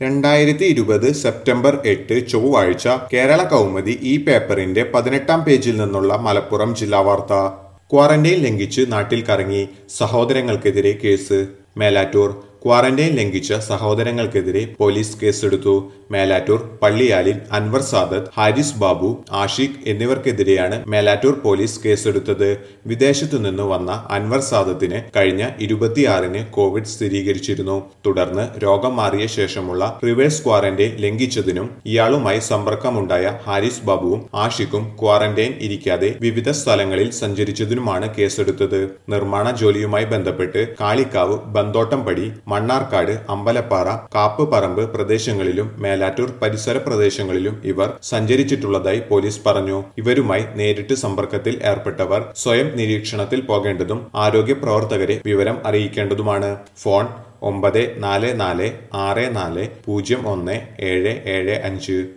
രണ്ടായിരത്തി ഇരുപത് സെപ്റ്റംബർ എട്ട് ചൊവ്വാഴ്ച കേരള കൗമുദി ഈ പേപ്പറിന്റെ പതിനെട്ടാം പേജിൽ നിന്നുള്ള മലപ്പുറം ജില്ലാ വാർത്ത ക്വാറന്റൈൻ ലംഘിച്ച് നാട്ടിൽ കറങ്ങി സഹോദരങ്ങൾക്കെതിരെ കേസ് മേലാറ്റൂർ ക്വാറന്റൈൻ ലംഘിച്ച സഹോദരങ്ങൾക്കെതിരെ പോലീസ് കേസെടുത്തു മേലാറ്റൂർ പള്ളിയാലിൽ അൻവർ സാദത്ത് ഹാരിസ് ബാബു ആഷിഖ് എന്നിവർക്കെതിരെയാണ് മേലാറ്റൂർ പോലീസ് കേസെടുത്തത് വിദേശത്തു നിന്ന് വന്ന അൻവർ സാദത്തിന് കഴിഞ്ഞ ഇരുപത്തിയാറിന് കോവിഡ് സ്ഥിരീകരിച്ചിരുന്നു തുടർന്ന് രോഗം മാറിയ ശേഷമുള്ള റിവേഴ്സ് ക്വാറന്റൈൻ ലംഘിച്ചതിനും ഇയാളുമായി സമ്പർക്കമുണ്ടായ ഹാരിസ് ബാബുവും ആഷിഖും ക്വാറന്റൈൻ ഇരിക്കാതെ വിവിധ സ്ഥലങ്ങളിൽ സഞ്ചരിച്ചതിനുമാണ് കേസെടുത്തത് നിർമ്മാണ ജോലിയുമായി ബന്ധപ്പെട്ട് കാളിക്കാവ് ബന്തോട്ടംപടി മണ്ണാർക്കാട് അമ്പലപ്പാറ കാപ്പുപറമ്പ് പ്രദേശങ്ങളിലും മേലാറ്റൂർ പരിസര പ്രദേശങ്ങളിലും ഇവർ സഞ്ചരിച്ചിട്ടുള്ളതായി പോലീസ് പറഞ്ഞു ഇവരുമായി നേരിട്ട് സമ്പർക്കത്തിൽ ഏർപ്പെട്ടവർ സ്വയം നിരീക്ഷണത്തിൽ പോകേണ്ടതും ആരോഗ്യ പ്രവർത്തകരെ വിവരം അറിയിക്കേണ്ടതുമാണ് ഫോൺ ഒമ്പത് നാല് നാല് ആറ് നാല് പൂജ്യം ഒന്ന് ഏഴ് ഏഴ് അഞ്ച്